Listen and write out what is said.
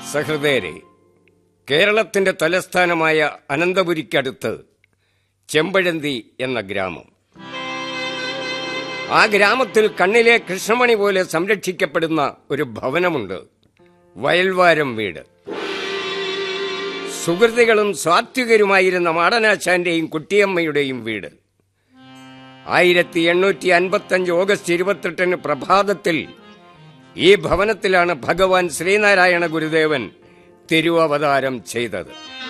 സഹൃദയരെ കേരളത്തിന്റെ തലസ്ഥാനമായ അനന്തപുരിക്കടുത്ത് ചെമ്പഴന്തി എന്ന ഗ്രാമം ആ ഗ്രാമത്തിൽ കണ്ണിലെ കൃഷ്ണമണി പോലെ സംരക്ഷിക്കപ്പെടുന്ന ഒരു ഭവനമുണ്ട് വയൽവാരം വീട് സുഹൃത്തുക്കളും സാത്വികരുമായിരുന്ന മാടനാശാന്റെയും കുട്ടിയമ്മയുടെയും വീട് ആയിരത്തി എണ്ണൂറ്റി അൻപത്തഞ്ച് ഓഗസ്റ്റ് ഇരുപത്തെട്ടിന് പ്രഭാതത്തിൽ ഈ ഭവനത്തിലാണ് ഭഗവാൻ ശ്രീനാരായണ ഗുരുദേവൻ തിരുവവതാരം ചെയ്തത്